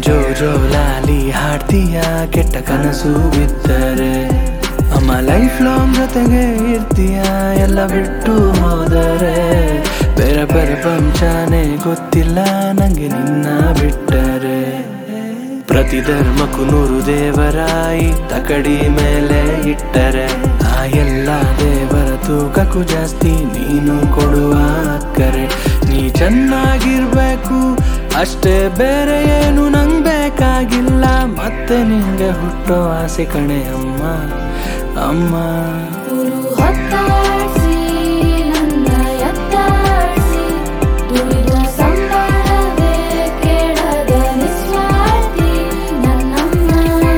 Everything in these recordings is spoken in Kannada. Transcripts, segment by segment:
ಜೋ ಜೋ ಲಾಲಿ ಹಾಡ್ತೀಯ ಕೆಟ್ಟ ಕನಸು ಬಿದ್ದರೆ ಅಮ್ಮ ಲೈಫ್ ಲಾಂಗ್ ಜೊತೆಗೆ ಇರ್ತೀಯ ಎಲ್ಲ ಬಿಟ್ಟು ಹೋದರೆ ಬೇರೆ ಬೇರೆ ಪಂಚಾನೆ ಗೊತ್ತಿಲ್ಲ ನಂಗೆ ನಿನ್ನ ಬಿಟ್ಟರೆ ಪ್ರತಿ ಧರ್ಮಕ್ಕೂ ನೂರು ದೇವರಾಯಿ ತಕಡಿ ಮೇಲೆ ಇಟ್ಟರೆ ಆ ಎಲ್ಲ ದೇವರ ತೂಕಕ್ಕೂ ಜಾಸ್ತಿ ನೀನು ಕೊಡುವ ಅಕ್ಕರೆ ನೀ ಚೆನ್ನಾಗಿರ್ಬೇಕು ಅಷ್ಟೇ ಬೇರೆ ಏನು ನಂಗ್ ಬೇಕಾಗಿಲ್ಲ ಮತ್ತೆ ನಿಂಗೆ ಹುಟ್ಟೋ ಆಸೆ ಕಣೆ ಅಮ್ಮ ಅಮ್ಮ ಗುರು ಹೊತ್ತಾಡ್ಸಿ ನನ್ನ ಎತ್ತಾಡ್ಸಿ ದುಡಿದ ಸಂಬಳವೇ ಕೇಳದ ನಿಸ್ವಾರ್ಥಿ ನನ್ನಮ್ಮ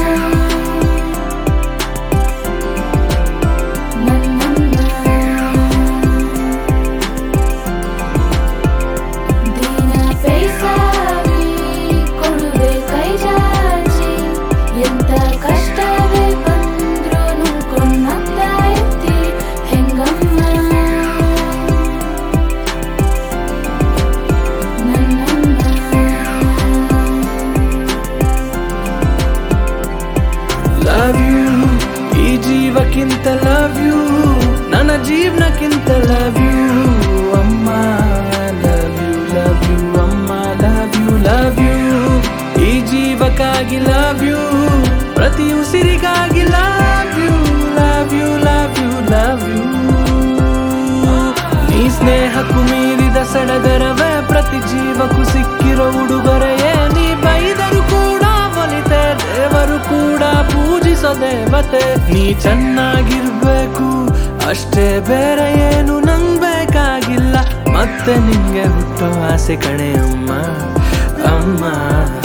ನನ್ನಮ್ಮ ದಿನ ಪೈಸಾಗಿ ಕೊಡುವೆ ಕೈ ಚಾಚಿ ಎಂತ ಕಷ್ಟವೇ ಬಂದ್ರು ನುಂಗ್ಕೊಂಡಂತ ಎತ್ತಿ ಹೆಂಗಮ್ಮ ನನ್ನಮ್ಮ ಲವ್ ಯು ಈ ಜೀವಕ್ಕಿಂತ ಲವ್ ಯು ನನ್ನ ಜೀವನಕ್ಕಿಂತ ಲವ್ ಯು ಅಮ್ಮ ಲವ್ ಯು ಲವ್ ಯು ಅಮ್ಮ ಲವ್ ಯು ಲವ್ ಯು ಈ ಜೀವಕ್ಕಾಗಿ ಲವ್ ಯು ಪ್ರತಿ ಉಸಿರಿಗಾಗಿ love you love you love you love you ನೀ ಸ್ನೇಹಕ್ಕೂ ಮೀರಿದ ಸಡಗರವೇ ಪ್ರತಿ ಜೀವಕ್ಕೂ ಸಿಕ್ಕಿರೋ ಉಡುಗೊರೆಯೇ ನೀ ಬೈದರು ಕೂಡ ಒಲಿತೆ ದೇವರು ಕೂಡ ಪೂಜಿಸೋ ದೇವತೆ ನೀ ಚೆನ್ನಾಗಿರ್ಬೇಕು ಅಷ್ಟೇ ಬೇರೆ ಏನು ನಂಗ್ ಬೇಕಾಗಿಲ್ಲ ಮತ್ತೆ ನಿಂಗೆ ಹುಟ್ಟೋ ಆಸೆ ಕಣೆ ಅಮ್ಮ ಅಮ್ಮ